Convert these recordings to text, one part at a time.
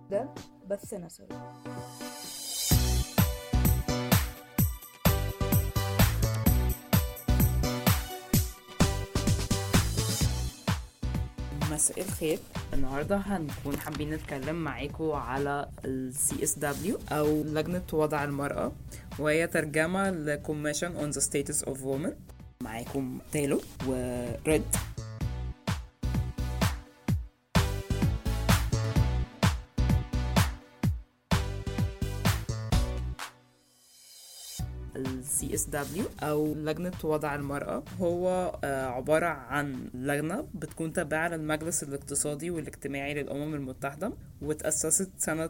ده بث نسوي مساء الخير النهارده هنكون حابين نتكلم معاكم على ال CSW أو لجنة وضع المرأة وهي ترجمة ل Commission on the Status of Women معاكم تالو وريد ال CSW أو لجنة وضع المرأة هو آه، عبارة عن لجنة بتكون تابعة للمجلس الاقتصادي والاجتماعي للأمم المتحدة وتأسست سنة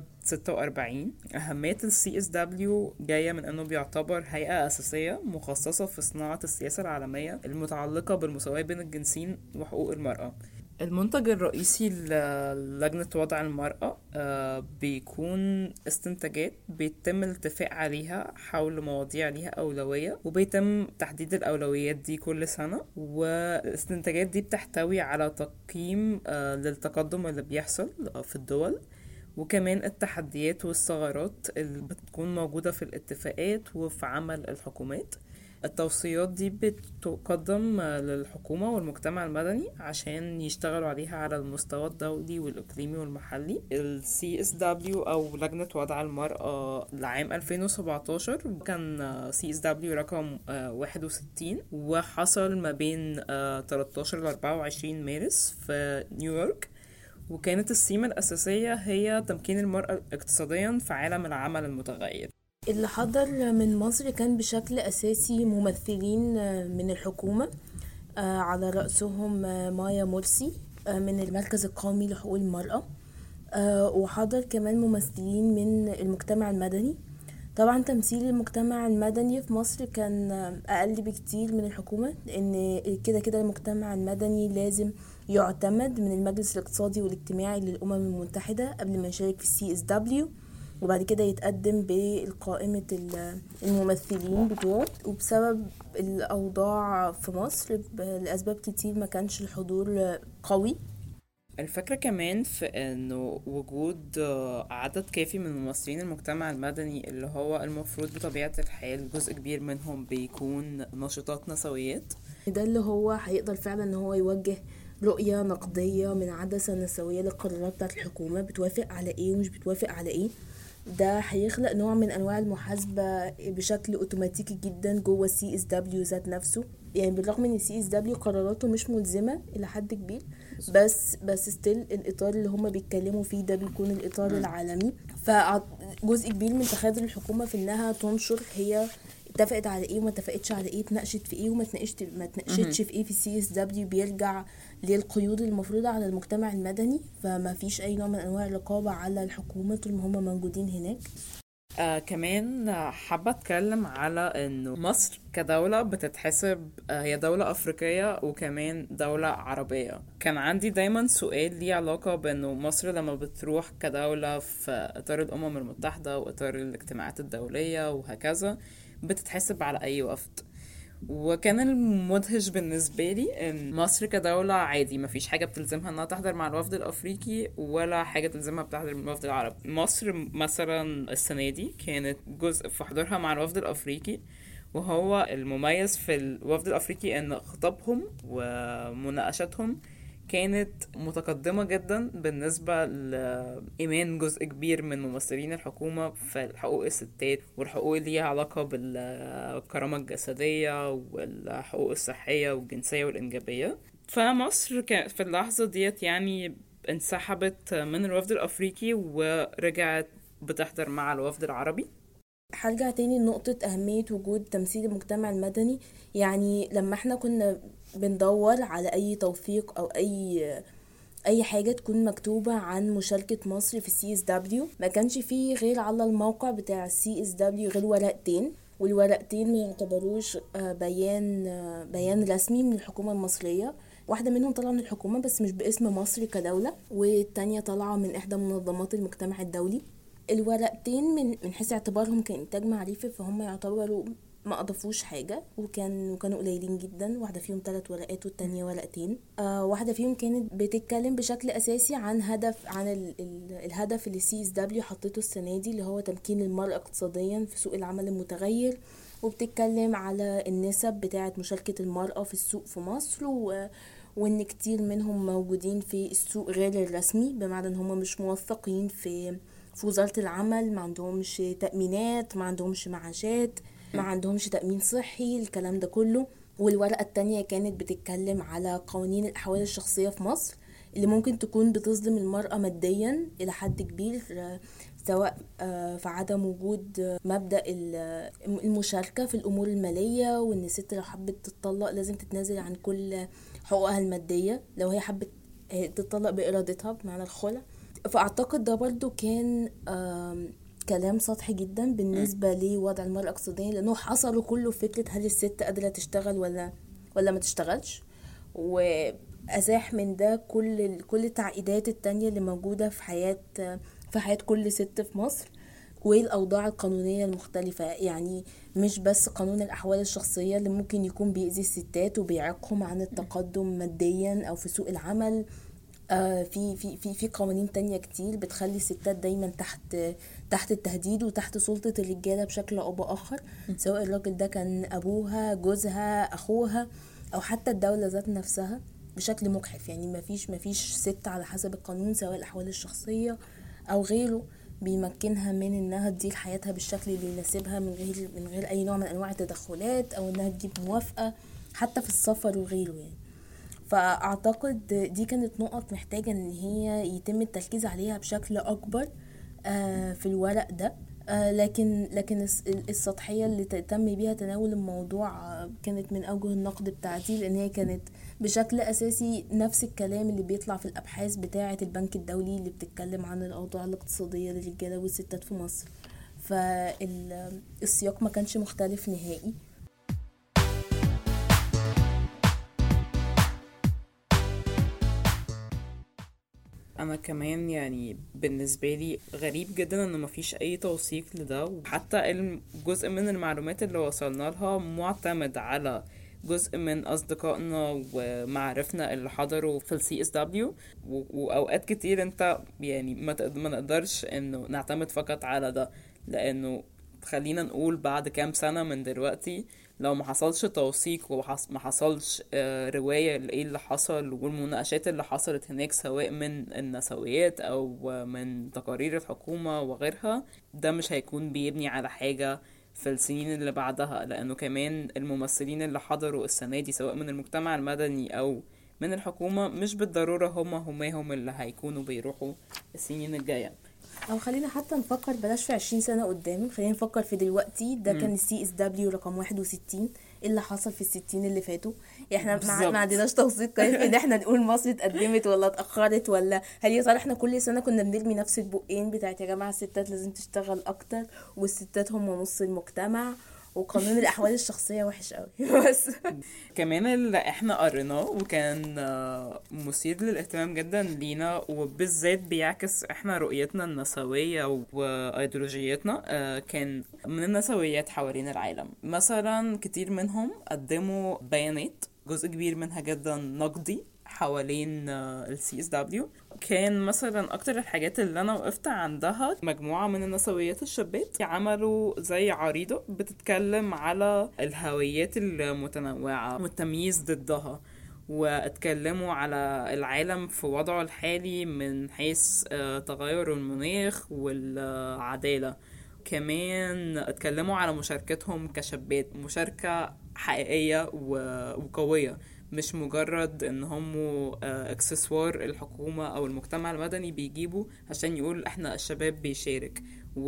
46 أهمية ال CSW جاية من أنه بيعتبر هيئة أساسية مخصصة في صناعة السياسة العالمية المتعلقة بالمساواة بين الجنسين وحقوق المرأة المنتج الرئيسي للجنة وضع المرأة آه، بيكون استنتاجات بيتم الاتفاق عليها حول مواضيع ليها أولوية وبيتم تحديد الأولويات دي كل سنة والاستنتاجات دي بتحتوي على تقييم آه، للتقدم اللي بيحصل في الدول وكمان التحديات والثغرات اللي بتكون موجودة في الاتفاقات وفي عمل الحكومات التوصيات دي بتقدم للحكومة والمجتمع المدني عشان يشتغلوا عليها على المستوى الدولي والإقليمي والمحلي ال CSW أو لجنة وضع المرأة لعام 2017 كان CSW رقم آه، 61 وحصل ما بين آه، 13 ل 24 مارس في نيويورك وكانت السيمة الأساسية هي تمكين المرأة اقتصاديا في عالم العمل المتغير اللي حضر من مصر كان بشكل أساسي ممثلين من الحكومة آه، على رأسهم آه، مايا مرسي آه، من المركز القومي لحقوق المرأة آه، وحضر كمان ممثلين من المجتمع المدني طبعا تمثيل المجتمع المدني في مصر كان آه، أقل بكتير من الحكومة لأن كده كده المجتمع المدني لازم يعتمد من المجلس الاقتصادي والاجتماعي للأمم المتحدة قبل ما يشارك في السي اس دبليو وبعد كده يتقدم بقائمة ال- الممثلين بتوعه وبسبب الأوضاع في مصر ب- لأسباب كتير ما كانش الحضور قوي الفكرة كمان في انه وجود آه، عدد كافي من ممثلين المجتمع المدني اللي هو المفروض بطبيعة الحال جزء كبير منهم بيكون ناشطات نسويات ده اللي هو هيقدر فعلا ان هو يوجه رؤية نقدية من عدسة نسوية للقرارات بتاعت الحكومة بتوافق على ايه ومش بتوافق على ايه ده هيخلق نوع من انواع المحاسبة بشكل اوتوماتيكي جدا جوه السي اس دبليو ذات نفسه يعني بالرغم ان السي اس دبليو قراراته مش ملزمة الى حد كبير بس بس ستيل الاطار اللي هما بيتكلموا فيه ده بيكون الاطار العالمي فجزء كبير من تخاذل الحكومة في انها تنشر هي اتفقت على ايه وما اتفقتش على ايه اتناقشت في ايه وما اتناقشت ما اتناقشتش في ايه في السي اس دبليو بيرجع للقيود المفروضة على المجتمع المدني فما فيش اي نوع من انواع الرقابة على الحكومة طول ما هم موجودين هناك آه كمان آه، حابة أتكلم على إنه مصر كدولة بتتحسب آه هي دولة أفريقية وكمان دولة عربية كان عندي دايما سؤال ليه علاقة بإنه مصر لما بتروح كدولة في إطار الأمم المتحدة وإطار الاجتماعات الدولية وهكذا بتتحسب على أي وفد وكان المدهش بالنسبة لي ان مصر كدولة عادي مفيش حاجة بتلزمها انها تحضر مع الوفد الافريقي ولا حاجة تلزمها بتحضر من الوفد العربي مصر مثلا السنة دي كانت جزء في حضورها مع الوفد الافريقي وهو المميز في الوفد الافريقي ان خطابهم ومناقشاتهم كانت متقدمة جدا بالنسبة لإيمان جزء كبير من ممثلين الحكومة في حقوق الستات والحقوق اللي ليها علاقة بالكرامة الجسدية والحقوق الصحية والجنسية والإنجابية فمصر كان في اللحظة ديت يعني انسحبت من الوفد الأفريقي ورجعت بتحضر مع الوفد العربي هرجع تاني لنقطة أهمية وجود تمثيل المجتمع المدني يعني لما احنا كنا بندور على أي توثيق أو أي أي حاجة تكون مكتوبة عن مشاركة مصر في السي اس دبليو ما كانش فيه غير على الموقع بتاع السي اس دبليو غير ورقتين والورقتين ما يعتبروش آه، بيان آه، بيان رسمي من الحكومة المصرية واحدة منهم طالعة من الحكومة بس مش باسم مصر كدولة والتانية طالعة من إحدى منظمات المجتمع الدولي الورقتين من من حيث اعتبارهم كإنتاج معرفي فهم يعتبروا ما اضافوش حاجه وكان وكانوا قليلين جدا واحده فيهم ثلاث ورقات والتانية ورقتين آه واحده فيهم كانت بتتكلم بشكل اساسي عن هدف عن ال ال الهدف اللي سي اس دبليو حطته السنه دي اللي هو تمكين المراه اقتصاديا في سوق العمل المتغير وبتتكلم على النسب بتاعه مشاركه المراه في السوق في مصر و وان كتير منهم موجودين في السوق غير الرسمي بمعنى ان هم مش موثقين في في وزارة العمل ما عندهمش تأمينات ما عندهمش معاشات ما عندهمش تأمين صحي الكلام ده كله والورقة التانية كانت بتتكلم على قوانين الأحوال الشخصية في مصر اللي ممكن تكون بتظلم المرأة ماديا إلى حد كبير سواء في عدم وجود مبدأ المشاركة في الأمور المالية وإن الست لو حبت تتطلق لازم تتنازل عن كل حقوقها المادية لو هي حبت تتطلق بإرادتها بمعنى الخلع فأعتقد ده برضو كان كلام سطحي جدا بالنسبة لوضع المرأة اقتصاديا لأنه حصروا كله فكرة هل الست قادرة تشتغل ولا ولا ما تشتغلش وأزاح من ده كل كل التعقيدات التانية اللي موجودة في حياة في حياة كل ست في مصر والأوضاع القانونية المختلفة يعني مش بس قانون الأحوال الشخصية اللي ممكن يكون بيأذي الستات وبيعيقهم عن التقدم ماديا أو في سوق العمل آه في في في في قوانين تانية كتير بتخلي الستات دايما تحت تحت التهديد وتحت سلطة الرجالة بشكل أو بآخر سواء الراجل ده كان أبوها جوزها أخوها أو حتى الدولة ذات نفسها بشكل مجحف يعني مفيش مفيش ست على حسب القانون سواء الأحوال الشخصية أو غيره بيمكنها من انها تدير حياتها بالشكل اللي يناسبها من غير من غير اي نوع من انواع التدخلات او انها تجيب موافقه حتى في السفر وغيره يعني فاعتقد دي كانت نقط محتاجه ان هي يتم التركيز عليها بشكل اكبر في الورق ده لكن لكن السطحيه اللي تم بيها تناول الموضوع كانت من اوجه النقد بتاعتي لان هي كانت بشكل اساسي نفس الكلام اللي بيطلع في الابحاث بتاعه البنك الدولي اللي بتتكلم عن الاوضاع الاقتصاديه للرجاله والستات في مصر فالسياق ما كانش مختلف نهائي انا كمان يعني بالنسبه لي غريب جدا انه مفيش اي توثيق لده وحتى جزء من المعلومات اللي وصلنا لها معتمد على جزء من اصدقائنا ومعارفنا اللي حضروا في السي اس دبليو واوقات كتير انت يعني ما ما نقدرش انه نعتمد فقط على ده لانه خلينا نقول بعد كام سنه من دلوقتي لو ما حصلش توثيق وما حصلش رواية لإيه اللي حصل والمناقشات اللي حصلت هناك سواء من النسويات أو من تقارير الحكومة وغيرها ده مش هيكون بيبني على حاجة في السنين اللي بعدها لأنه كمان الممثلين اللي حضروا السنة دي سواء من المجتمع المدني أو من الحكومة مش بالضرورة هما هماهم اللي هيكونوا بيروحوا السنين الجاية او خلينا حتى نفكر بلاش في 20 سنه قدام خلينا نفكر في دلوقتي ده م. كان السي اس دبليو رقم 61 ايه اللي حصل في الستين اللي فاتوا احنا ما, ما عندناش توثيق كافي ان احنا نقول مصر اتقدمت ولا اتاخرت ولا هل يا ترى احنا كل سنه كنا بنرمي نفس البقين بتاعت يا جماعه الستات لازم تشتغل اكتر والستات هم نص المجتمع وقانون الاحوال الشخصيه وحش قوي بس كمان اللي احنا قريناه وكان مثير للاهتمام جدا لينا وبالذات بيعكس احنا رؤيتنا النسويه وايديولوجيتنا كان من النسويات حوالين العالم مثلا كتير منهم قدموا بيانات جزء كبير منها جدا نقدي حوالين السي اس دبليو كان مثلا اكتر الحاجات اللي انا وقفت عندها مجموعة من النسويات الشابات عملوا زي عريضة بتتكلم على الهويات المتنوعة والتمييز ضدها واتكلموا على العالم في وضعه الحالي من حيث تغير المناخ والعدالة كمان اتكلموا على مشاركتهم كشابات مشاركة حقيقية وقوية مش مجرد ان هم اكسسوار الحكومة او المجتمع المدني بيجيبوا عشان يقول احنا الشباب بيشارك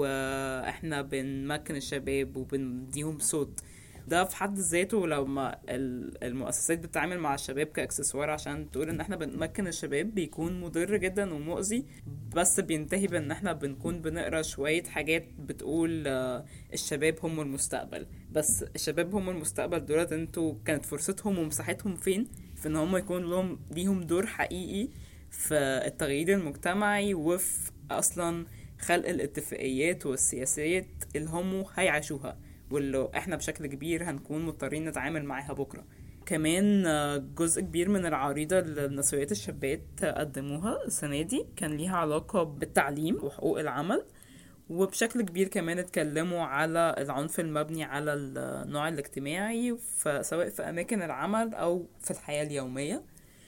واحنا بنمكن الشباب وبنديهم صوت ده في حد ذاته لما المؤسسات بتتعامل مع الشباب كاكسسوار عشان تقول ان احنا بنمكن الشباب بيكون مضر جدا ومؤذي بس بينتهي بان احنا بنكون بنقرا شويه حاجات بتقول الشباب هم المستقبل بس الشباب هم المستقبل دولت انتوا كانت فرصتهم ومساحتهم فين في ان هم يكون لهم ليهم دور حقيقي في التغيير المجتمعي وفي اصلا خلق الاتفاقيات والسياسات اللي هم هيعيشوها واللي احنا بشكل كبير هنكون مضطرين نتعامل معاها بكرة كمان آه، جزء كبير من العريضة اللي النسويات الشابات قدموها السنة دي كان ليها علاقة بالتعليم وحقوق العمل وبشكل كبير كمان اتكلموا على العنف المبني على النوع الاجتماعي ف- سواء في أماكن العمل أو في الحياة اليومية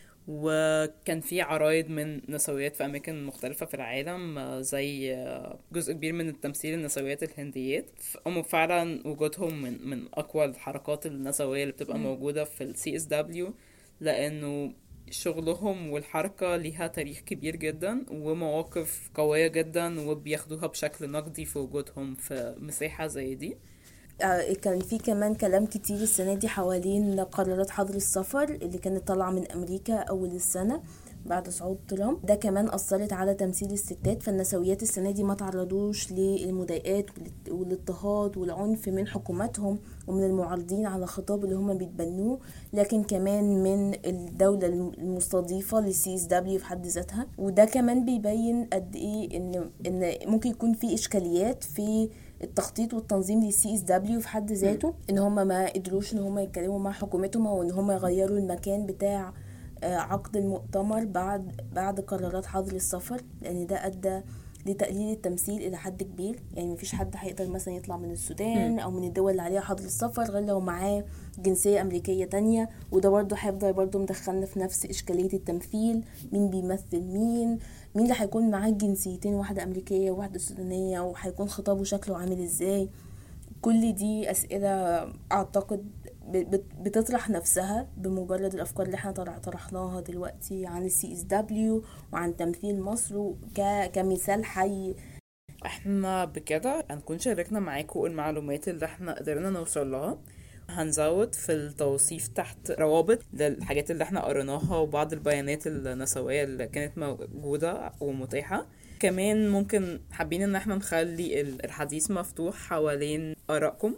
وكان في عرايض من نسويات في أماكن مختلفة في العالم آه، زي آه، جزء كبير من التمثيل النسويات الهنديات ف- هم فعلا وجودهم من من أقوى الحركات النسوية اللي بتبقى موجودة في السي اس دبليو لأنه شغلهم والحركة ليها تاريخ كبير جدا ومواقف قوية جدا وبياخدوها بشكل نقدي في وجودهم في مساحة زي دي آه، كان في كمان كلام كتير السنة دي حوالين قرارات حظر السفر اللي كانت طالعة من أمريكا أول السنة بعد صعود ترامب ده كمان أثرت على تمثيل الستات فالنسويات السنة دي ما تعرضوش للمضايقات والاض- والاضطهاد والعنف من حكوماتهم ومن المعارضين على الخطاب اللي هم بيتبنوه لكن كمان من الدولة الم- المستضيفة للسي اس دبليو في حد ذاتها وده كمان بيبين قد ايه ان ان ممكن يكون في اشكاليات في التخطيط والتنظيم للسي اس دبليو في حد ذاته ان هم ما قدروش ان هم يتكلموا مع حكومتهم او ان هم يغيروا المكان بتاع آه، عقد المؤتمر بعد بعد قرارات حظر السفر لان ده ادى لتقليل التمثيل الى حد كبير يعني مفيش حد هيقدر مثلا يطلع من السودان او من الدول اللي عليها حظر السفر غير لو معاه جنسية أمريكية تانية وده برضه هيفضل برضه مدخلنا في نفس إشكالية التمثيل مين بيمثل مين مين اللي هيكون معاه جنسيتين واحدة أمريكية وواحدة سودانية وهيكون خطابه شكله عامل إزاي كل دي أسئلة أعتقد ب- بت- بتطرح نفسها بمجرد الأفكار اللي احنا طرح- طرحناها دلوقتي عن السي اس دبليو وعن تمثيل مصر ك- كمثال حي احنا بكده هنكون شاركنا معاكم المعلومات اللي احنا قدرنا نوصل لها هنزود في التوصيف تحت روابط للحاجات اللي احنا قريناها وبعض البيانات النسوية اللي كانت موجودة ومتاحة كمان ممكن حابين ان احنا نخلي ال- الحديث مفتوح حوالين آرائكم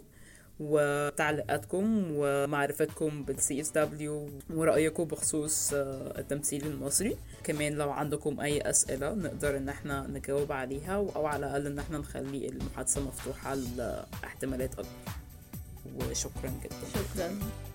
وتعليقاتكم ومعرفتكم بالسي اس دبليو ورأيكم بخصوص آه، التمثيل المصري كمان لو عندكم اي اسئلة نقدر ان احنا نجاوب عليها او على الاقل ان احنا نخلي المحادثة مفتوحة لاحتمالات اكبر وشكرا جدا شكرا